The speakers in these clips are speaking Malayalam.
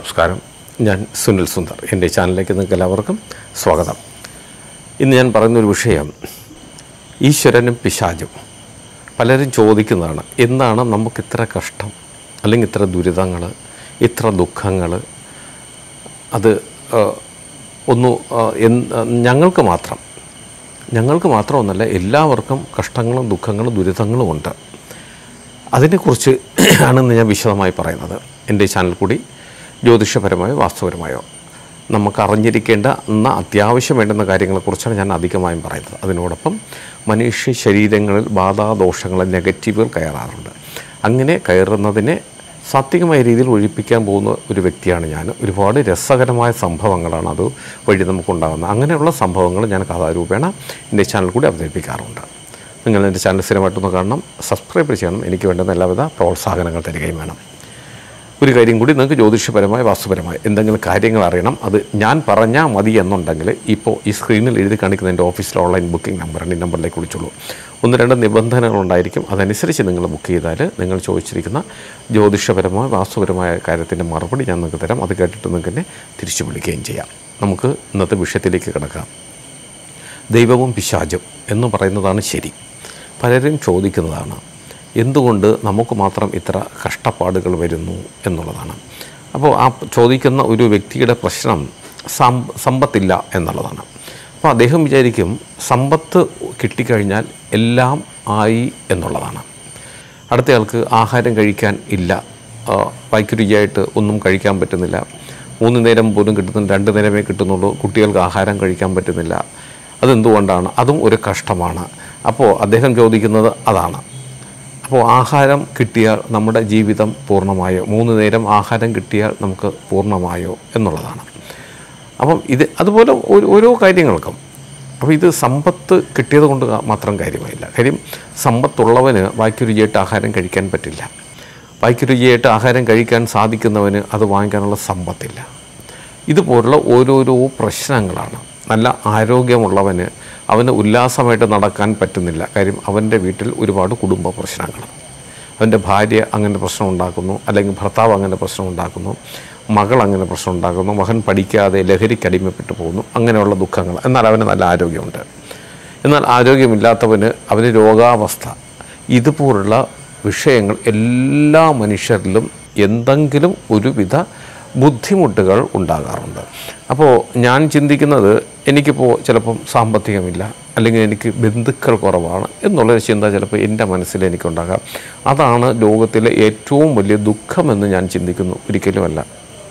നമസ്കാരം ഞാൻ സുനിൽ സുന്ദർ എൻ്റെ ചാനലിലേക്ക് നിങ്ങൾക്ക് എല്ലാവർക്കും സ്വാഗതം ഇന്ന് ഞാൻ പറയുന്നൊരു വിഷയം ഈശ്വരനും പിശാചും പലരും ചോദിക്കുന്നതാണ് എന്താണ് നമുക്ക് ഇത്ര കഷ്ടം അല്ലെങ്കിൽ ഇത്ര ദുരിതങ്ങൾ ഇത്ര ദുഃഖങ്ങൾ അത് ആ, ഒന്ന് ആ, എന്ത് ഞങ്ങൾക്ക് മാത്രം ഞങ്ങൾക്ക് മാത്രമൊന്നല്ല എല്ലാവർക്കും കഷ്ടങ്ങളും ദുഃഖങ്ങളും ദുരിതങ്ങളും ഉണ്ട് അതിനെക്കുറിച്ച് ആണ് ഇന്ന് ഞാൻ വിശദമായി പറയുന്നത് എൻ്റെ ചാനൽ കൂടി ജ്യോതിഷപരമായോ വാസ്തുപരമായോ നമുക്ക് അറിഞ്ഞിരിക്കേണ്ട എന്ന അത്യാവശ്യം വേണ്ടുന്ന കാര്യങ്ങളെക്കുറിച്ചാണ് ഞാൻ അധികമായും പറയുന്നത് അതിനോടൊപ്പം മനുഷ്യ ശരീരങ്ങളിൽ ബാധാദോഷങ്ങൾ നെഗറ്റീവുകൾ കയറാറുണ്ട് അങ്ങനെ കയറുന്നതിനെ സാത്വികമായ രീതിയിൽ ഒഴിപ്പിക്കാൻ പോകുന്ന ഒരു വ്യക്തിയാണ് ഞാൻ ഒരുപാട് രസകരമായ സംഭവങ്ങളാണ് അത് വഴി നമുക്കുണ്ടാകുന്നത് അങ്ങനെയുള്ള സംഭവങ്ങൾ ഞാൻ കഥാരൂപേണ എൻ്റെ ചാനൽ കൂടി അവതരിപ്പിക്കാറുണ്ട് നിങ്ങൾ എൻ്റെ ചാനൽ സ്ഥിരമായിട്ടൊന്ന് കാണണം സബ്സ്ക്രൈബ് ചെയ്യണം എനിക്ക് വേണ്ടുന്ന എല്ലാവിധ പ്രോത്സാഹനങ്ങൾ തരികയും വേണം ഒരു കാര്യം കൂടി നിങ്ങൾക്ക് ജ്യോതിഷപരമായ വാസ്തുപരമായ എന്തെങ്കിലും കാര്യങ്ങൾ അറിയണം അത് ഞാൻ പറഞ്ഞാൽ മതി എന്നുണ്ടെങ്കിൽ ഇപ്പോൾ ഈ സ്ക്രീനിൽ എഴുതി കാണിക്കുന്ന എൻ്റെ ഓഫീസിലെ ഓൺലൈൻ ബുക്കിംഗ് നമ്പറാണ് ഈ നമ്പറിലേക്ക് വിളിച്ചോളൂ ഒന്ന് രണ്ട് നിബന്ധനകളുണ്ടായിരിക്കും അതനുസരിച്ച് നിങ്ങൾ ബുക്ക് ചെയ്താൽ നിങ്ങൾ ചോദിച്ചിരിക്കുന്ന ജ്യോതിഷപരമായ വാസ്തുപരമായ കാര്യത്തിൻ്റെ മറുപടി ഞാൻ നിങ്ങൾക്ക് തരാം അത് കേട്ടിട്ട് നിങ്ങൾക്ക് എന്നെ തിരിച്ചു വിളിക്കുകയും ചെയ്യാം നമുക്ക് ഇന്നത്തെ വിഷയത്തിലേക്ക് കിടക്കാം ദൈവവും പിശാചും എന്ന് പറയുന്നതാണ് ശരി പലരും ചോദിക്കുന്നതാണ് എന്തുകൊണ്ട് നമുക്ക് മാത്രം ഇത്ര കഷ്ടപ്പാടുകൾ വരുന്നു എന്നുള്ളതാണ് അപ്പോൾ ആ ചോദിക്കുന്ന ഒരു വ്യക്തിയുടെ പ്രശ്നം സം സമ്പത്തില്ല എന്നുള്ളതാണ് അപ്പോൾ അദ്ദേഹം വിചാരിക്കും സമ്പത്ത് കിട്ടിക്കഴിഞ്ഞാൽ എല്ലാം ആയി എന്നുള്ളതാണ് അടുത്തയാൾക്ക് ആഹാരം കഴിക്കാൻ ഇല്ല ആ, വായ്ക്ക് രുചിയായിട്ട് ഒന്നും കഴിക്കാൻ പറ്റുന്നില്ല മൂന്ന് നേരം പോലും കിട്ടുന്ന രണ്ട് നേരമേ കിട്ടുന്നുള്ളൂ കുട്ടികൾക്ക് ആഹാരം കഴിക്കാൻ പറ്റുന്നില്ല അതെന്തുകൊണ്ടാണ് അതും ഒരു കഷ്ടമാണ് അപ്പോൾ അദ്ദേഹം ചോദിക്കുന്നത് അതാണ് അപ്പോൾ ആഹാരം കിട്ടിയാൽ നമ്മുടെ ജീവിതം പൂർണ്ണമായോ മൂന്ന് നേരം ആഹാരം കിട്ടിയാൽ നമുക്ക് പൂർണ്ണമായോ എന്നുള്ളതാണ് അപ്പം ഇത് അതുപോലെ ഓരോ- ഓരോ കാര്യങ്ങൾക്കും അപ്പോൾ ഇത് സമ്പത്ത് കിട്ടിയത് കൊണ്ട് മാത്രം കാര്യമായില്ല കാര്യം സമ്പത്തുള്ളവന് വായ്ക്ക് രുചിയായിട്ട് ആഹാരം കഴിക്കാൻ പറ്റില്ല വായ്ക്ക് രുചിയായിട്ട് ആഹാരം കഴിക്കാൻ സാധിക്കുന്നവന് അത് വാങ്ങിക്കാനുള്ള സമ്പത്തില്ല ഇതുപോലുള്ള ഓരോരോ പ്രശ്നങ്ങളാണ് നല്ല ആരോഗ്യമുള്ളവന് അവന് ഉല്ലാസമായിട്ട് നടക്കാൻ പറ്റുന്നില്ല കാര്യം അവൻ്റെ വീട്ടിൽ ഒരുപാട് കുടുംബ പ്രശ്നങ്ങൾ അവൻ്റെ ഭാര്യ അങ്ങനെ പ്രശ്നം ഉണ്ടാക്കുന്നു അല്ലെങ്കിൽ ഭർത്താവ് അങ്ങനെ പ്രശ്നം ഉണ്ടാക്കുന്നു മകൾ അങ്ങനെ പ്രശ്നം ഉണ്ടാക്കുന്നു മകൻ പഠിക്കാതെ ലഹരിക്ക് അടിമപ്പെട്ടു പോകുന്നു അങ്ങനെയുള്ള ദുഃഖങ്ങൾ എന്നാൽ അവന് നല്ല ആരോഗ്യമുണ്ട് എന്നാൽ ആരോഗ്യമില്ലാത്തവന് അവന് രോഗാവസ്ഥ ഇതുപോലുള്ള വിഷയങ്ങൾ എല്ലാ മനുഷ്യരിലും എന്തെങ്കിലും ഒരുവിധ ബുദ്ധിമുട്ടുകൾ ഉണ്ടാകാറുണ്ട് അപ്പോൾ ഞാൻ ചിന്തിക്കുന്നത് എനിക്കിപ്പോൾ ചിലപ്പം സാമ്പത്തികമില്ല അല്ലെങ്കിൽ എനിക്ക് ബന്ധുക്കൾ കുറവാണ് എന്നുള്ളൊരു ചിന്ത ചിലപ്പോൾ എൻ്റെ മനസ്സിൽ എനിക്കുണ്ടാകാം അതാണ് ലോകത്തിലെ ഏറ്റവും വലിയ ദുഃഖമെന്ന് ഞാൻ ചിന്തിക്കുന്നു ഒരിക്കലുമല്ല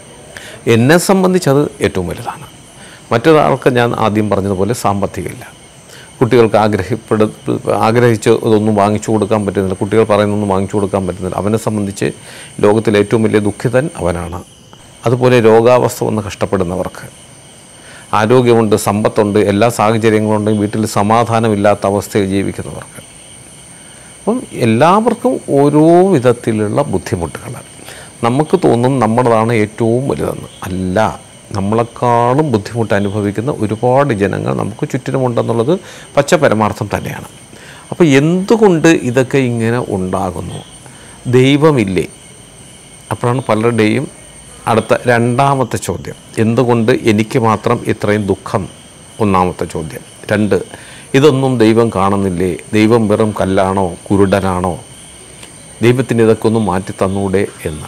എന്നെ സംബന്ധിച്ചത് ഏറ്റവും വലുതാണ് മറ്റൊരാൾക്ക് ഞാൻ ആദ്യം പറഞ്ഞതുപോലെ സാമ്പത്തികമില്ല കുട്ടികൾക്ക് ആഗ്രഹപ്പെട ആഗ്രഹിച്ച് ഇതൊന്നും വാങ്ങിച്ചു കൊടുക്കാൻ പറ്റുന്നില്ല കുട്ടികൾ പറയുന്നൊന്നും വാങ്ങിച്ചു കൊടുക്കാൻ പറ്റുന്നില്ല അവനെ സംബന്ധിച്ച് ലോകത്തിലെ ഏറ്റവും വലിയ ദുഃഖിതൻ അവനാണ് അതുപോലെ രോഗാവസ്ഥ വന്ന് കഷ്ടപ്പെടുന്നവർക്ക് ആരോഗ്യമുണ്ട് സമ്പത്തുണ്ട് എല്ലാ സാഹചര്യങ്ങളുണ്ടെങ്കിൽ വീട്ടിൽ സമാധാനമില്ലാത്ത അവസ്ഥയിൽ ജീവിക്കുന്നവർക്ക് അപ്പം എല്ലാവർക്കും ഓരോ വിധത്തിലുള്ള ബുദ്ധിമുട്ടുകൾ നമുക്ക് തോന്നും നമ്മുടേതാണ് ഏറ്റവും വലുതെന്ന് അല്ല നമ്മളെക്കാളും ബുദ്ധിമുട്ട് അനുഭവിക്കുന്ന ഒരുപാട് ജനങ്ങൾ നമുക്ക് ചുറ്റിനുമുണ്ടെന്നുള്ളത് പച്ച പരമാർത്ഥം തന്നെയാണ് അപ്പോൾ എന്തുകൊണ്ട് ഇതൊക്കെ ഇങ്ങനെ ഉണ്ടാകുന്നു ദൈവമില്ലേ അപ്പോഴാണ് പലരുടെയും അടുത്ത രണ്ടാമത്തെ ചോദ്യം എന്തുകൊണ്ട് എനിക്ക് മാത്രം ഇത്രയും ദുഃഖം ഒന്നാമത്തെ ചോദ്യം രണ്ട് ഇതൊന്നും ദൈവം കാണുന്നില്ലേ ദൈവം വെറും കല്ലാണോ കുരുടനാണോ ദൈവത്തിന് ഇതൊക്കെ ഒന്ന് മാറ്റി തന്നൂടെ എന്ന്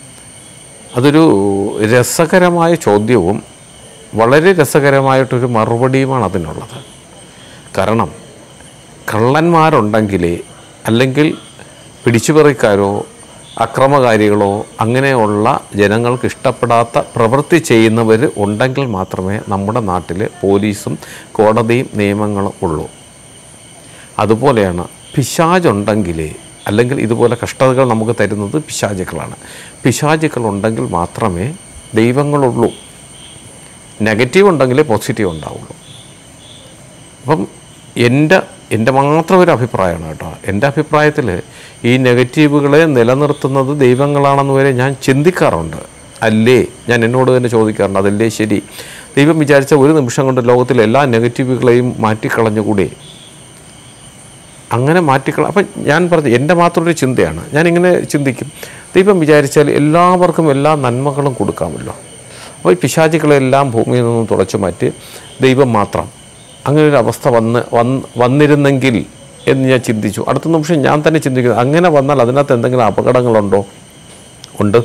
അതൊരു രസകരമായ ചോദ്യവും വളരെ രസകരമായിട്ടൊരു മറുപടിയുമാണ് അതിനുള്ളത് കാരണം കള്ളന്മാരുണ്ടെങ്കിലേ അല്ലെങ്കിൽ പിടിച്ചുപറിക്കാരോ അക്രമകാരികളോ അങ്ങനെയുള്ള ജനങ്ങൾക്ക് ഇഷ്ടപ്പെടാത്ത പ്രവൃത്തി ചെയ്യുന്നവർ ഉണ്ടെങ്കിൽ മാത്രമേ നമ്മുടെ നാട്ടിൽ പോലീസും കോടതിയും നിയമങ്ങളും ഉള്ളൂ അതുപോലെയാണ് പിശാചുണ്ടെങ്കിലേ അല്ലെങ്കിൽ ഇതുപോലെ കഷ്ടതകൾ നമുക്ക് തരുന്നത് പിശാചുക്കളാണ് പിശാചുക്കൾ ഉണ്ടെങ്കിൽ മാത്രമേ ദൈവങ്ങളുള്ളൂ നെഗറ്റീവ് ഉണ്ടെങ്കിലേ പോസിറ്റീവ് ഉണ്ടാവുള്ളൂ അപ്പം എൻ്റെ എൻ്റെ മാത്രം ഒരു അഭിപ്രായമാണ് കേട്ടോ എൻ്റെ അഭിപ്രായത്തിൽ ഈ നെഗറ്റീവുകളെ നിലനിർത്തുന്നത് ദൈവങ്ങളാണെന്ന് വരെ ഞാൻ ചിന്തിക്കാറുണ്ട് അല്ലേ ഞാൻ എന്നോട് തന്നെ ചോദിക്കാറുണ്ട് അതല്ലേ ശരി ദൈവം വിചാരിച്ച ഒരു നിമിഷം കൊണ്ട് ലോകത്തിലെ എല്ലാ നെഗറ്റീവുകളെയും മാറ്റിക്കളഞ്ഞുകൂടെ അങ്ങനെ മാറ്റിക്കള അപ്പം ഞാൻ പറഞ്ഞു എൻ്റെ മാത്രം ഒരു ചിന്തയാണ് ഞാനിങ്ങനെ ചിന്തിക്കും ദൈവം വിചാരിച്ചാൽ എല്ലാവർക്കും എല്ലാ നന്മകളും കൊടുക്കാമല്ലോ അപ്പോൾ ഈ പിശാചുക്കളെല്ലാം ഭൂമിയിൽ നിന്നും തുടച്ചു മാറ്റി ദൈവം മാത്രം അങ്ങനെ ഒരു അവസ്ഥ വന്ന് വന്ന് വന്നിരുന്നെങ്കിൽ എന്ന് ഞാൻ ചിന്തിച്ചു അടുത്ത നിമിഷം ഞാൻ തന്നെ ചിന്തിക്കുന്നു അങ്ങനെ വന്നാൽ അതിനകത്ത് എന്തെങ്കിലും അപകടങ്ങളുണ്ടോ ഉണ്ട്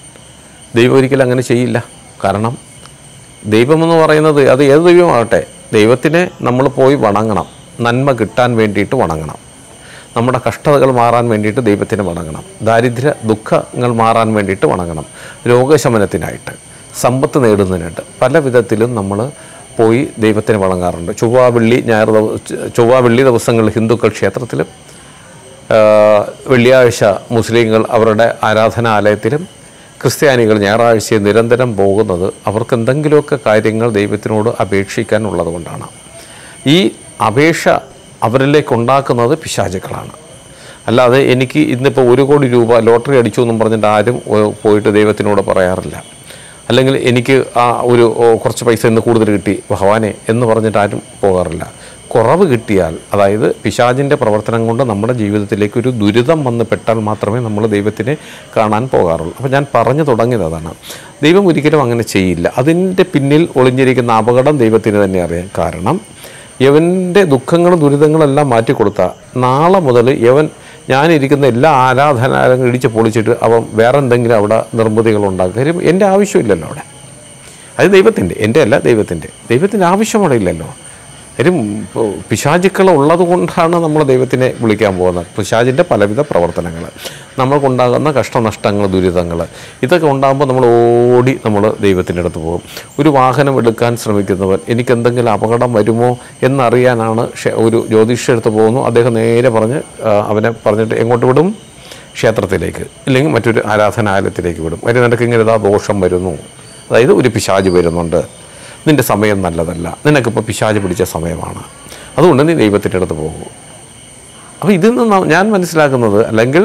ദൈവം ഒരിക്കലും അങ്ങനെ ചെയ്യില്ല കാരണം ദൈവമെന്ന് പറയുന്നത് അത് ഏത് ദൈവമാകട്ടെ ദൈവത്തിനെ നമ്മൾ പോയി വണങ്ങണം നന്മ കിട്ടാൻ വേണ്ടിയിട്ട് വണങ്ങണം നമ്മുടെ കഷ്ടതകൾ മാറാൻ വേണ്ടിയിട്ട് ദൈവത്തിന് വണങ്ങണം ദാരിദ്ര്യ ദുഃഖങ്ങൾ മാറാൻ വേണ്ടിയിട്ട് വണങ്ങണം രോഗശമനത്തിനായിട്ട് സമ്പത്ത് നേടുന്നതിനായിട്ട് പല വിധത്തിലും നമ്മൾ പോയി ദൈവത്തിന് വണങ്ങാറുണ്ട് ചൊവ്വ വെള്ളി ഞായർ ദിവ- ചൊവ്വ വെള്ളി ദിവസങ്ങളിൽ ഹിന്ദുക്കൾ ക്ഷേത്രത്തിലും ആ, വെള്ളിയാഴ്ച മുസ്ലിങ്ങൾ അവരുടെ ആരാധനാലയത്തിലും ക്രിസ്ത്യാനികൾ ഞായറാഴ്ച നിരന്തരം പോകുന്നത് അവർക്ക് എന്തെങ്കിലുമൊക്കെ കാര്യങ്ങൾ ദൈവത്തിനോട് അപേക്ഷിക്കാനുള്ളത് കൊണ്ടാണ് ഈ അപേക്ഷ അവരിലേക്ക് ഉണ്ടാക്കുന്നത് പിശാചുക്കളാണ് അല്ലാതെ എനിക്ക് ഇന്നിപ്പോൾ ഒരു കോടി രൂപ ലോട്ടറി അടിച്ചു എന്നും പറഞ്ഞിട്ട് ആരും ഓ, പോയിട്ട് ദൈവത്തിനോട് പറയാറില്ല അല്ലെങ്കിൽ എനിക്ക് ആ ഒരു ഓ, കുറച്ച് പൈസ ഇന്ന് കൂടുതൽ കിട്ടി ഭഗവാനെ എന്ന് പറഞ്ഞിട്ട് ആരും പോകാറില്ല കുറവ് കിട്ടിയാൽ അതായത് പിശാചിൻ്റെ പ്രവർത്തനം കൊണ്ട് നമ്മുടെ ജീവിതത്തിലേക്ക് ഒരു ദുരിതം വന്ന് പെട്ടാൽ മാത്രമേ നമ്മൾ ദൈവത്തിനെ കാണാൻ പോകാറുള്ളൂ അപ്പോൾ ഞാൻ പറഞ്ഞു തുടങ്ങിയത് അതാണ് ദൈവം ഒരിക്കലും അങ്ങനെ ചെയ്യില്ല അതിൻ്റെ പിന്നിൽ ഒളിഞ്ഞിരിക്കുന്ന അപകടം ദൈവത്തിന് തന്നെ അറിയാം കാരണം യവൻ്റെ ദുഃഖങ്ങളും ദുരിതങ്ങളെല്ലാം മാറ്റിക്കൊടുത്ത നാളെ മുതൽ യവൻ ഞാനിരിക്കുന്ന എല്ലാ ആരാധനാലയങ്ങളും ഇടിച്ച് പൊളിച്ചിട്ട് അവൻ വേറെ എന്തെങ്കിലും അവിടെ നിർമ്മിതികൾ ഉണ്ടാക്കും കാര്യം എൻ്റെ ആവശ്യമില്ലല്ലോ അവിടെ അത് ദൈവത്തിൻ്റെ എൻ്റെ അല്ല ദൈവത്തിൻ്റെ ദൈവത്തിൻ്റെ ആവശ്യം അവിടെ ഇല്ലല്ലോ കാര്യം ഇപ്പോൾ പിശാചുക്കൾ ഉള്ളത് കൊണ്ടാണ് നമ്മൾ ദൈവത്തിനെ വിളിക്കാൻ പോകുന്നത് പിശാചിൻ്റെ പലവിധ പ്രവർത്തനങ്ങൾ നമ്മൾക്കുണ്ടാകുന്ന കഷ്ടനഷ്ടങ്ങൾ ദുരിതങ്ങൾ ഇതൊക്കെ ഉണ്ടാകുമ്പോൾ നമ്മൾ ഓടി നമ്മൾ ദൈവത്തിൻ്റെ അടുത്ത് പോകും ഒരു വാഹനം എടുക്കാൻ ശ്രമിക്കുന്നവൻ എനിക്ക് എന്തെങ്കിലും അപകടം വരുമോ എന്നറിയാനാണ് ക്ഷേ- ഒരു ജ്യോതിഷ അടുത്ത് പോകുന്നു അദ്ദേഹം നേരെ പറഞ്ഞ് ആ, അവനെ പറഞ്ഞിട്ട് എങ്ങോട്ട് വിടും ക്ഷേത്രത്തിലേക്ക് ഇല്ലെങ്കിൽ മറ്റൊരു ആരാധനാലയത്തിലേക്ക് വിടും അതിന് നിനക്ക് ഇങ്ങനെ ഇതാ ദോഷം വരുന്നു അതായത് ഒരു പിശാജ് വരുന്നുണ്ട് നിൻ്റെ സമയം നല്ലതല്ല നിനക്കിപ്പോൾ പിശാജ് പിടിച്ച സമയമാണ് അതുകൊണ്ട് നീ ദൈവത്തിൻ്റെ അടുത്ത് പോകും അപ്പോൾ ഇതിൽ നിന്ന് ന- ഞാൻ മനസ്സിലാക്കുന്നത് അല്ലെങ്കിൽ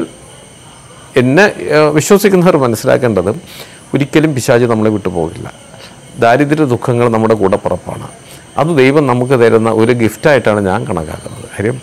എന്നെ ഏഹ്, വിശ്വസിക്കുന്നവർ മനസ്സിലാക്കേണ്ടത് ഒരിക്കലും പിശാജ് നമ്മളെ വിട്ടു പോകില്ല ദാരിദ്ര്യ ദുഃഖങ്ങൾ നമ്മുടെ കൂടപ്പുറപ്പാണ് അത് ദൈവം നമുക്ക് തരുന്ന ഒരു ഗിഫ്റ്റായിട്ടാണ് ഞാൻ കണക്കാക്കുന്നത് കാര്യം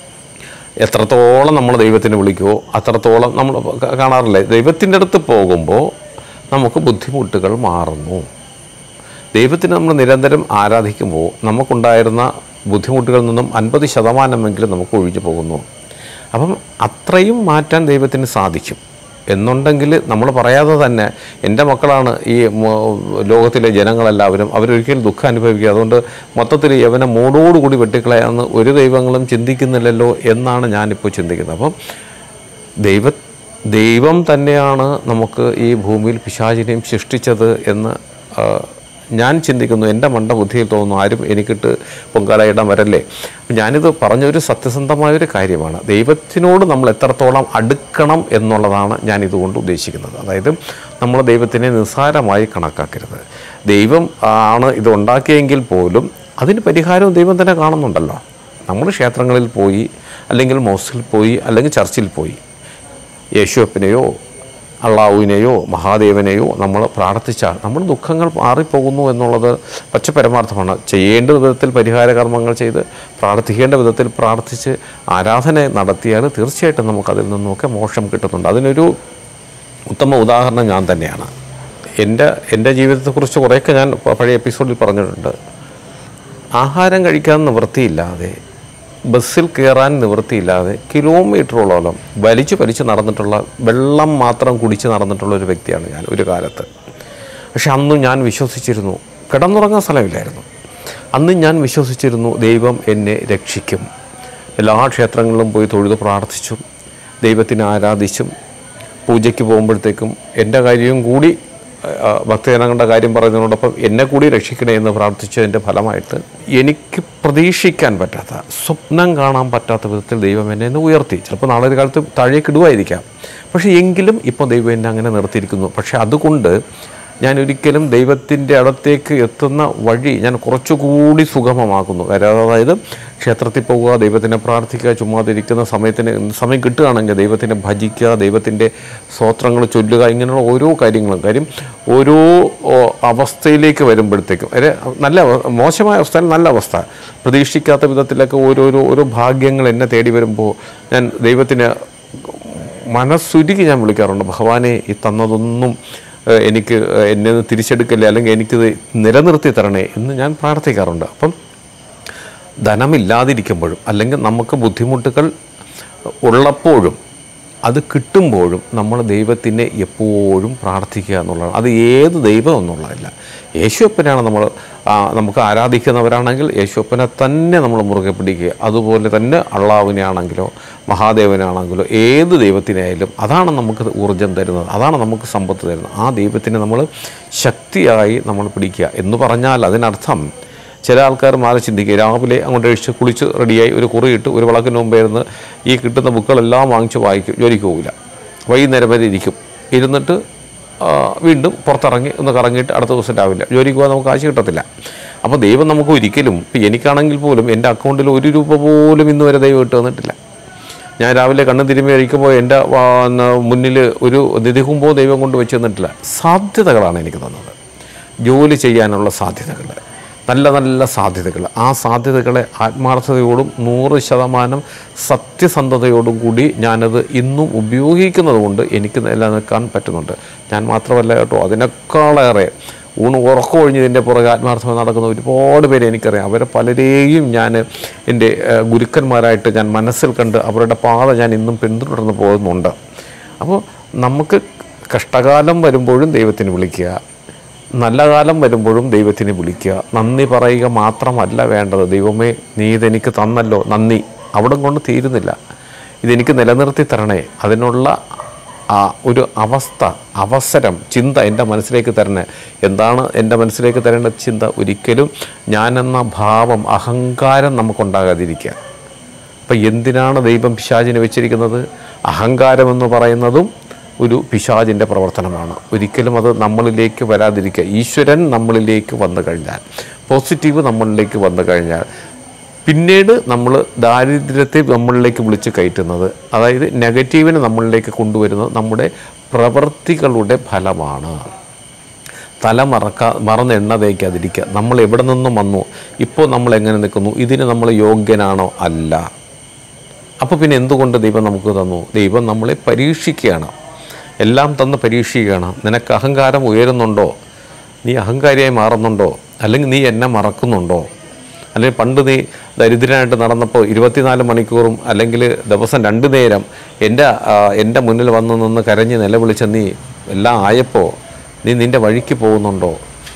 എത്രത്തോളം നമ്മൾ ദൈവത്തിന് വിളിക്കുമോ അത്രത്തോളം നമ്മൾ ക- കാണാറില്ലേ ദൈവത്തിൻ്റെ അടുത്ത് പോകുമ്പോൾ നമുക്ക് ബുദ്ധിമുട്ടുകൾ മാറുന്നു ദൈവത്തിന് നമ്മൾ നിരന്തരം ആരാധിക്കുമ്പോൾ നമുക്കുണ്ടായിരുന്ന ബുദ്ധിമുട്ടുകളിൽ നിന്നും അൻപത് ശതമാനമെങ്കിലും നമുക്ക് ഒഴിഞ്ഞു പോകുന്നു അപ്പം അത്രയും മാറ്റാൻ ദൈവത്തിന് സാധിക്കും എന്നുണ്ടെങ്കിൽ നമ്മൾ പറയാതെ തന്നെ എൻ്റെ മക്കളാണ് ഈ മോ- ലോകത്തിലെ ജനങ്ങളെല്ലാവരും അവരൊരിക്കലും ദുഃഖം അനുഭവിക്കുക അതുകൊണ്ട് മൊത്തത്തിൽ യവനെ മൂടോടുകൂടി വെട്ടിക്കളയാന്ന് ഒരു ദൈവങ്ങളും ചിന്തിക്കുന്നില്ലല്ലോ എന്നാണ് ഞാനിപ്പോൾ ചിന്തിക്കുന്നത് അപ്പം ദൈവ ദൈവം തന്നെയാണ് നമുക്ക് ഈ ഭൂമിയിൽ പിശാചിനെയും സൃഷ്ടിച്ചത് എന്ന് ആ, ഞാൻ ചിന്തിക്കുന്നു എൻ്റെ മണ്ട ബുദ്ധിയിൽ തോന്നുന്നു ആരും എനിക്കിട്ട് പൊങ്കാലയിടാൻ വരല്ലേ ഞാനിത് പറഞ്ഞൊരു സത്യസന്ധമായൊരു കാര്യമാണ് ദൈവത്തിനോട് നമ്മൾ എത്രത്തോളം അടുക്കണം എന്നുള്ളതാണ് ഞാൻ ഇതുകൊണ്ട് ഉദ്ദേശിക്കുന്നത് അതായത് നമ്മൾ ദൈവത്തിനെ നിസ്സാരമായി കണക്കാക്കരുത് ദൈവം ആണ് ഇത് ഉണ്ടാക്കിയെങ്കിൽ പോലും അതിന് പരിഹാരവും ദൈവം തന്നെ കാണുന്നുണ്ടല്ലോ നമ്മൾ ക്ഷേത്രങ്ങളിൽ പോയി അല്ലെങ്കിൽ മോസ്കിൽ പോയി അല്ലെങ്കിൽ ചർച്ചിൽ പോയി യേശുവപ്പിനെയോ അള്ളാഹുവിനെയോ മഹാദേവനെയോ നമ്മൾ പ്രാർത്ഥിച്ചാൽ നമ്മുടെ ദുഃഖങ്ങൾ മാറിപ്പോകുന്നു എന്നുള്ളത് പച്ചപരമാർത്ഥമാണ് ചെയ്യേണ്ട വിധത്തിൽ പരിഹാര കർമ്മങ്ങൾ ചെയ്ത് പ്രാർത്ഥിക്കേണ്ട വിധത്തിൽ പ്രാർത്ഥിച്ച് ആരാധന നടത്തിയാൽ തീർച്ചയായിട്ടും നമുക്കതിൽ നിന്നൊക്കെ മോക്ഷം കിട്ടുന്നുണ്ട് അതിനൊരു ഉത്തമ ഉദാഹരണം ഞാൻ തന്നെയാണ് എൻ്റെ എൻ്റെ ജീവിതത്തെക്കുറിച്ച് കുറേയൊക്കെ ഞാൻ പ- പഴയ എപ്പിസോഡിൽ പറഞ്ഞിട്ടുണ്ട് ആഹാരം കഴിക്കാൻ നിവൃത്തിയില്ലാതെ ബസ്സിൽ കയറാൻ നിവൃത്തിയില്ലാതെ കിലോമീറ്ററോളം വലിച്ചു വലിച്ച് നടന്നിട്ടുള്ള വെള്ളം മാത്രം കുടിച്ച് നടന്നിട്ടുള്ള ഒരു വ്യക്തിയാണ് ഞാൻ ഒരു കാലത്ത് പക്ഷെ അന്നും ഞാൻ വിശ്വസിച്ചിരുന്നു കിടന്നുറങ്ങാൻ സ്ഥലമില്ലായിരുന്നു അന്ന് ഞാൻ വിശ്വസിച്ചിരുന്നു ദൈവം എന്നെ രക്ഷിക്കും എല്ലാ ക്ഷേത്രങ്ങളിലും പോയി തൊഴുത് പ്രാർത്ഥിച്ചും ദൈവത്തിനെ ആരാധിച്ചും പൂജയ്ക്ക് പോകുമ്പോഴത്തേക്കും എൻ്റെ കാര്യവും കൂടി ആ, ഭക്തജനങ്ങളുടെ കാര്യം പറയുന്നതിനോടൊപ്പം എന്നെ കൂടി രക്ഷിക്കണേ എന്ന് പ്രാർത്ഥിച്ചതിൻ്റെ ഫലമായിട്ട് എനിക്ക് പ്രതീക്ഷിക്കാൻ പറ്റാത്ത സ്വപ്നം കാണാൻ പറ്റാത്ത വിധത്തിൽ ദൈവം എന്നെ ഇന്ന് ഉയർത്തി ചിലപ്പോൾ നാളെ ഒരു കാലത്ത് താഴേക്ക് ഇടുമായിരിക്കാം പക്ഷേ എങ്കിലും ഇപ്പോൾ ദൈവം എന്നെ അങ്ങനെ നിർത്തിയിരിക്കുന്നു പക്ഷേ അതുകൊണ്ട് ഞാൻ ഒരിക്കലും ദൈവത്തിൻ്റെ അടുത്തേക്ക് എത്തുന്ന വഴി ഞാൻ കുറച്ചുകൂടി സുഗമമാക്കുന്നു കാര്യം അതായത് ക്ഷേത്രത്തിൽ പോവുക ദൈവത്തിനെ പ്രാർത്ഥിക്കുക ചുമ്മാതിരിക്കുന്ന സമയത്തിന് സമയം കിട്ടുകയാണെങ്കിൽ ദൈവത്തിനെ ഭജിക്കുക ദൈവത്തിൻ്റെ സ്തോത്രങ്ങൾ ചൊല്ലുക ഇങ്ങനെയുള്ള ഓരോ കാര്യങ്ങളും കാര്യം ഓരോ ഓ, അവസ്ഥയിലേക്ക് വരുമ്പോഴത്തേക്കും അരെ നല്ല അവ- മോശമായ അവസ്ഥയിൽ നല്ല അവസ്ഥ പ്രതീക്ഷിക്കാത്ത വിധത്തിലൊക്കെ ഓരോരോ ഓരോ ഭാഗ്യങ്ങൾ എന്നെ തേടി വരുമ്പോൾ ഞാൻ ദൈവത്തിന് മനസ്സുരുക്കി ഞാൻ വിളിക്കാറുണ്ട് ഭഗവാനെ ഈ തന്നതൊന്നും ഏഹ്, എനിക്ക് ഏഹ്, എന്നെ ഒന്ന് തിരിച്ചെടുക്കല്ലേ അല്ലെങ്കിൽ എനിക്കിത് നിലനിർത്തി തരണേ എന്ന് ഞാൻ പ്രാർത്ഥിക്കാറുണ്ട് അപ്പം ധനമില്ലാതിരിക്കുമ്പോഴും അല്ലെങ്കിൽ നമുക്ക് ബുദ്ധിമുട്ടുകൾ ഉള്ളപ്പോഴും അത് കിട്ടുമ്പോഴും നമ്മൾ ദൈവത്തിനെ എപ്പോഴും പ്രാർത്ഥിക്കുക എന്നുള്ളതാണ് അത് ഏത് ദൈവം എന്നുള്ളതല്ല യേശുപ്പനാണ് നമ്മൾ ആ, നമുക്ക് ആരാധിക്കുന്നവരാണെങ്കിൽ യേശുപ്പനെ തന്നെ നമ്മൾ മുറുകെ പിടിക്കുക അതുപോലെ തന്നെ അള്ളാവിനെ ആണെങ്കിലോ മഹാദേവനാണെങ്കിലോ ഏത് ദൈവത്തിനായാലും അതാണ് നമുക്ക് ഊർജം തരുന്നത് അതാണ് നമുക്ക് സമ്പത്ത് തരുന്നത് ആ ദൈവത്തിനെ നമ്മൾ ശക്തിയായി നമ്മൾ പിടിക്കുക എന്ന് പറഞ്ഞാൽ അതിനർത്ഥം ചില ആൾക്കാർ മാറി ചിന്തിക്കുക രാവിലെ അങ്ങോട്ട് കഴിച്ച് കുളിച്ച് റെഡിയായി ഒരു കുറിയിട്ട് ഒരു വിളക്കിന് മുമ്പേ ഇരുന്ന് ഈ കിട്ടുന്ന ബുക്കുകളെല്ലാം വാങ്ങിച്ച് വായിക്കും ജോലിക്ക് പോകില്ല വൈകുന്നേരം വരെ ഇരിക്കും ഇരുന്നിട്ട് ആ, വീണ്ടും പുറത്തിറങ്ങി ഒന്ന് കറങ്ങിയിട്ട് അടുത്ത ദിവസം രാവിലെ ജോലിക്ക് പോകാൻ നമുക്ക് കാശ് കിട്ടത്തില്ല അപ്പോൾ ദൈവം നമുക്ക് ഒരിക്കലും ഇപ്പം എനിക്കാണെങ്കിൽ പോലും എൻ്റെ അക്കൗണ്ടിൽ ഒരു രൂപ പോലും ഇന്ന് വരെ ദൈവം ഇട്ട് തന്നിട്ടില്ല ഞാൻ രാവിലെ കണ്ണ് തിരുമ്മി കഴിക്കുമ്പോൾ എൻ്റെ മുന്നിൽ ഒരു നിധികുമ്പോ ദൈവം കൊണ്ട് വെച്ച് തന്നിട്ടില്ല സാധ്യതകളാണ് എനിക്ക് തന്നത് ജോലി ചെയ്യാനുള്ള സാധ്യതകൾ നല്ല നല്ല സാധ്യതകൾ ആ സാധ്യതകളെ ആത്മാർത്ഥതയോടും നൂറ് ശതമാനം സത്യസന്ധതയോടും കൂടി ഞാനത് ഇന്നും ഉപയോഗിക്കുന്നത് കൊണ്ട് എനിക്ക് നിലനിൽക്കാൻ പറ്റുന്നുണ്ട് ഞാൻ മാത്രമല്ല കേട്ടോ അതിനേക്കാളേറെ ഊണ് ഉറക്കമൊഴിഞ്ഞതിൻ്റെ പുറകെ ആത്മാർത്ഥമായി നടക്കുന്ന ഒരുപാട് പേരെ എനിക്കറിയാം അവരെ പലരെയും ഞാൻ എൻ്റെ ഏഹ്, ഗുരുക്കന്മാരായിട്ട് ഞാൻ മനസ്സിൽ കണ്ട് അവരുടെ പാത ഞാൻ ഇന്നും പിന്തുടർന്ന് പോകുന്നുണ്ട് അപ്പോൾ നമുക്ക് കഷ്ടകാലം വരുമ്പോഴും ദൈവത്തിന് വിളിക്കുക നല്ല കാലം വരുമ്പോഴും ദൈവത്തിന് വിളിക്കുക നന്ദി പറയുക മാത്രമല്ല വേണ്ടത് ദൈവമേ നീ ഇതെനിക്ക് തന്നല്ലോ നന്ദി അവിടം കൊണ്ട് തീരുന്നില്ല ഇതെനിക്ക് നിലനിർത്തി തരണേ അതിനുള്ള ആ ഒരു അവസ്ഥ അവസരം ചിന്ത എൻ്റെ മനസ്സിലേക്ക് തരണേ എന്താണ് എൻ്റെ മനസ്സിലേക്ക് തരേണ്ട ചിന്ത ഒരിക്കലും ഞാനെന്ന ഭാവം അഹങ്കാരം നമുക്കുണ്ടാകാതിരിക്കുക അപ്പം എന്തിനാണ് ദൈവം പിശാചിനെ വെച്ചിരിക്കുന്നത് അഹങ്കാരമെന്ന് പറയുന്നതും ഒരു പിശാചിൻ്റെ പ്രവർത്തനമാണ് ഒരിക്കലും അത് നമ്മളിലേക്ക് വരാതിരിക്കുക ഈശ്വരൻ നമ്മളിലേക്ക് വന്നു കഴിഞ്ഞാൽ പോസിറ്റീവ് നമ്മളിലേക്ക് വന്നു കഴിഞ്ഞാൽ പിന്നീട് നമ്മൾ ദാരിദ്ര്യത്തെ നമ്മളിലേക്ക് വിളിച്ച് കയറ്റുന്നത് അതായത് നെഗറ്റീവിനെ നമ്മളിലേക്ക് കൊണ്ടുവരുന്നത് നമ്മുടെ പ്രവൃത്തികളുടെ ഫലമാണ് തല മറക്ക മറന്ന് എണ്ണ തേക്കാതിരിക്കുക നമ്മൾ എവിടെ നിന്നും വന്നു ഇപ്പോൾ നമ്മൾ എങ്ങനെ നിൽക്കുന്നു ഇതിന് നമ്മൾ യോഗ്യനാണോ അല്ല അപ്പോൾ പിന്നെ എന്തുകൊണ്ട് ദൈവം നമുക്ക് തന്നു ദൈവം നമ്മളെ പരീക്ഷിക്കുകയാണ് എല്ലാം തന്ന് പരീക്ഷിക്കുകയാണ് നിനക്ക് അഹങ്കാരം ഉയരുന്നുണ്ടോ നീ അഹങ്കാരിയായി മാറുന്നുണ്ടോ അല്ലെങ്കിൽ നീ എന്നെ മറക്കുന്നുണ്ടോ അല്ലെങ്കിൽ പണ്ട് നീ ദരിദ്രനായിട്ട് നടന്നപ്പോൾ ഇരുപത്തിനാല് മണിക്കൂറും അല്ലെങ്കിൽ ദിവസം രണ്ട് നേരം എൻ്റെ ആ, എൻ്റെ മുന്നിൽ വന്ന് നിന്ന് കരഞ്ഞ് നിലവിളിച്ച നീ എല്ലാം ആയപ്പോൾ നീ നിൻ്റെ വഴിക്ക് പോകുന്നുണ്ടോ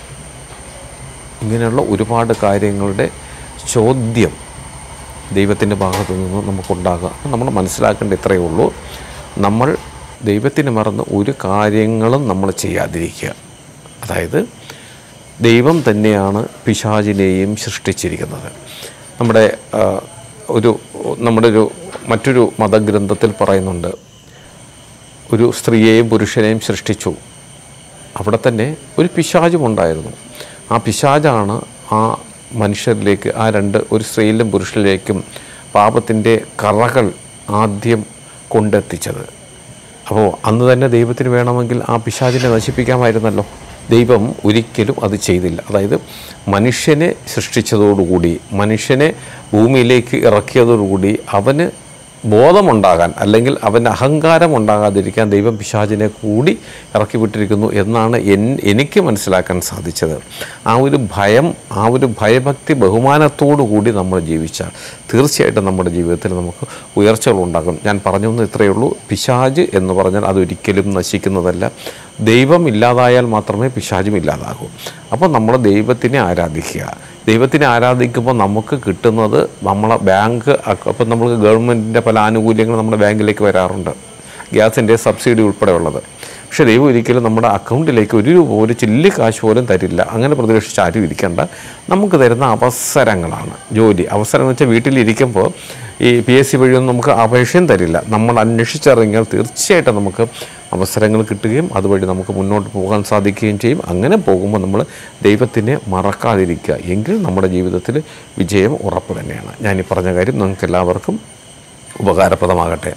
ഇങ്ങനെയുള്ള ഒരുപാട് കാര്യങ്ങളുടെ ചോദ്യം ദൈവത്തിൻ്റെ ഭാഗത്തു നിന്ന് നമുക്കുണ്ടാകുക അപ്പം നമ്മൾ മനസ്സിലാക്കേണ്ട ഇത്രയേ ഉള്ളൂ നമ്മൾ ദൈവത്തിന് മറന്ന് ഒരു കാര്യങ്ങളും നമ്മൾ ചെയ്യാതിരിക്കുക അതായത് ദൈവം തന്നെയാണ് പിശാചിനെയും സൃഷ്ടിച്ചിരിക്കുന്നത് നമ്മുടെ ആ, ഒരു നമ്മുടെ ഒരു മറ്റൊരു മതഗ്രന്ഥത്തിൽ പറയുന്നുണ്ട് ഒരു സ്ത്രീയെയും പുരുഷനെയും സൃഷ്ടിച്ചു അവിടെ തന്നെ ഒരു പിശാചും ഉണ്ടായിരുന്നു ആ പിശാചാണ് ആ മനുഷ്യരിലേക്ക് ആ രണ്ട് ഒരു സ്ത്രീയിലും പുരുഷനിലേക്കും പാപത്തിൻ്റെ കറകൾ ആദ്യം കൊണ്ടെത്തിച്ചത് അപ്പോൾ അന്ന് തന്നെ ദൈവത്തിന് വേണമെങ്കിൽ ആ പിശാചിനെ നശിപ്പിക്കാമായിരുന്നല്ലോ ദൈവം ഒരിക്കലും അത് ചെയ്തില്ല അതായത് മനുഷ്യനെ സൃഷ്ടിച്ചതോടുകൂടി മനുഷ്യനെ ഭൂമിയിലേക്ക് ഇറക്കിയതോടുകൂടി അവന് ബോധമുണ്ടാകാൻ അല്ലെങ്കിൽ അവന് അഹങ്കാരം ഉണ്ടാകാതിരിക്കാൻ ദൈവം പിശാചിനെ കൂടി ഇറക്കി വിട്ടിരിക്കുന്നു എന്നാണ് എൻ എനിക്ക് മനസ്സിലാക്കാൻ സാധിച്ചത് ആ ഒരു ഭയം ആ ഒരു ഭയഭക്തി ബഹുമാനത്തോടു കൂടി നമ്മൾ ജീവിച്ചാൽ തീർച്ചയായിട്ടും നമ്മുടെ ജീവിതത്തിൽ നമുക്ക് ഉയർച്ചകൾ ഉണ്ടാകും ഞാൻ പറഞ്ഞു എന്ന് ഇത്രയേ ഉള്ളൂ പിശാജ് എന്ന് പറഞ്ഞാൽ അതൊരിക്കലും നശിക്കുന്നതല്ല ദൈവം ഇല്ലാതായാൽ മാത്രമേ പിശാചും ഇല്ലാതാകൂ അപ്പോൾ നമ്മൾ ദൈവത്തിനെ ആരാധിക്കുക ദൈവത്തിനെ ആരാധിക്കുമ്പോൾ നമുക്ക് കിട്ടുന്നത് നമ്മളെ ബാങ്ക് അപ്പം നമുക്ക് ഗവൺമെൻറ്റിൻ്റെ പല ആനുകൂല്യങ്ങളും നമ്മുടെ ബാങ്കിലേക്ക് വരാറുണ്ട് ഗ്യാസിൻ്റെ സബ്സിഡി ഉൾപ്പെടെ ഉള്ളത് പക്ഷേ ദൈവം ഒരിക്കലും നമ്മുടെ അക്കൗണ്ടിലേക്ക് ഒരു രൂപ ഒരു ചില്ലി കാശ് പോലും തരില്ല അങ്ങനെ പ്രതീക്ഷിച്ച് ആരും ഇരിക്കേണ്ട നമുക്ക് തരുന്ന അവസരങ്ങളാണ് ജോലി അവസരം എന്ന് വെച്ചാൽ വീട്ടിലിരിക്കുമ്പോൾ ഈ പി എസ് സി വഴിയൊന്നും നമുക്ക് അപേക്ഷയും തരില്ല നമ്മൾ അന്വേഷിച്ചിറങ്ങിയാൽ തീർച്ചയായിട്ടും നമുക്ക് അവസരങ്ങൾ കിട്ടുകയും അതുവഴി നമുക്ക് മുന്നോട്ട് പോകാൻ സാധിക്കുകയും ചെയ്യും അങ്ങനെ പോകുമ്പോൾ നമ്മൾ ദൈവത്തിനെ മറക്കാതിരിക്കുക എങ്കിൽ നമ്മുടെ ജീവിതത്തിൽ വിജയം ഉറപ്പ് തന്നെയാണ് ഞാൻ ഈ പറഞ്ഞ കാര്യം നിങ്ങൾക്ക് എല്ലാവർക്കും ഉപകാരപ്രദമാകട്ടെ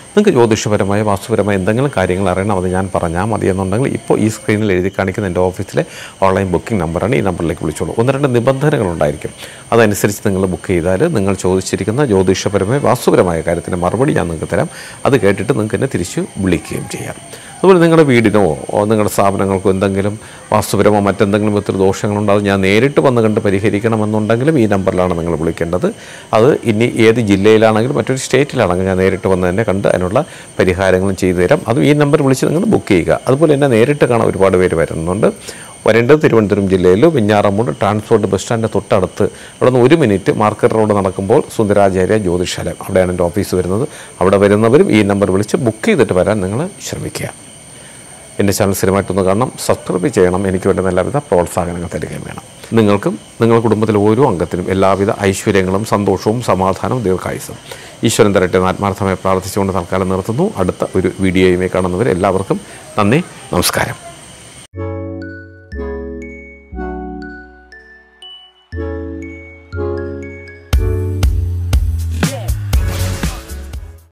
നിങ്ങൾക്ക് ജ്യോതിഷപരമായ വാസ്തുപരമായ എന്തെങ്കിലും കാര്യങ്ങൾ അറിയണം അത് ഞാൻ പറഞ്ഞാൽ മതി എന്നുണ്ടെങ്കിൽ ഇപ്പോൾ ഈ സ്ക്രീനിൽ എഴുതി കാണിക്കുന്ന എൻ്റെ ഓഫീസിലെ ഓൺലൈൻ ബുക്കിംഗ് നമ്പറാണ് ഈ നമ്പറിലേക്ക് വിളിച്ചോളൂ ഒന്ന് രണ്ട് നിബന്ധനകളുണ്ടായിരിക്കും അതനുസരിച്ച് നിങ്ങൾ ബുക്ക് ചെയ്താൽ നിങ്ങൾ ചോദിച്ചിരിക്കുന്ന ജ്യോതിഷപരമായ വാസ്തുപരമായ കാര്യത്തിന് മറുപടി ഞാൻ നിങ്ങൾക്ക് തരാം അത് കേട്ടിട്ട് നിങ്ങൾക്ക് എന്നെ തിരിച്ച് വിളിക്കുകയും ചെയ്യാം അതുപോലെ നിങ്ങളുടെ വീടിനോ ഓ നിങ്ങളുടെ സ്ഥാപനങ്ങൾക്കോ എന്തെങ്കിലും വാസ്തുപരമോ മറ്റെന്തെങ്കിലും വിധത്തിൽ ദോഷങ്ങളുണ്ടോ അത് ഞാൻ നേരിട്ട് വന്ന് കണ്ട് പരിഹരിക്കണമെന്നുണ്ടെങ്കിലും ഈ നമ്പറിലാണ് നിങ്ങൾ വിളിക്കേണ്ടത് അത് ഇനി ഏത് ജില്ലയിലാണെങ്കിലും മറ്റൊരു സ്റ്റേറ്റിലാണെങ്കിലും ഞാൻ നേരിട്ട് വന്ന് തന്നെ കണ്ട് അതിനുള്ള പരിഹാരങ്ങളും ചെയ്തു തരാം അതും ഈ നമ്പർ വിളിച്ച് നിങ്ങൾ ബുക്ക് ചെയ്യുക അതുപോലെ എന്നെ നേരിട്ട് കാണാൻ ഒരുപാട് പേര് വരുന്നുണ്ട് വരേണ്ടത് തിരുവനന്തപുരം ജില്ലയിൽ വെഞ്ഞാറമൂട് ട്രാൻസ്പോർട്ട് ബസ് സ്റ്റാൻഡിൻ്റെ തൊട്ടടുത്ത് അവിടെ നിന്ന് ഒരു മിനിറ്റ് മാർക്കറ്റ് റോഡ് നടക്കുമ്പോൾ സുന്ദരാചാര്യ ജ്യോതിഷാലയം അവിടെയാണ് എൻ്റെ ഓഫീസ് വരുന്നത് അവിടെ വരുന്നവരും ഈ നമ്പർ വിളിച്ച് ബുക്ക് ചെയ്തിട്ട് വരാൻ നിങ്ങൾ ശ്രമിക്കുക എൻ്റെ ചാനൽ സ്ഥിരമായിട്ടൊന്ന് കാണണം സബ്സ്ക്രൈബ് ചെയ്യണം എനിക്ക് വേണ്ട എല്ലാവിധ പ്രോത്സാഹനങ്ങൾ തരികയും വേണം നിങ്ങൾക്കും നിങ്ങളുടെ കുടുംബത്തിലെ ഓരോ അംഗത്തിനും എല്ലാവിധ ഐശ്വര്യങ്ങളും സന്തോഷവും സമാധാനവും ദീർഘായുസും ഈശ്വരൻ തരട്ടെ എന്ന് ആത്മാർത്ഥമായി പ്രാർത്ഥിച്ചുകൊണ്ട് തൽക്കാലം നിർത്തുന്നു അടുത്ത ഒരു വീഡിയോയുമായി കാണുന്നവർ എല്ലാവർക്കും നന്ദി നമസ്കാരം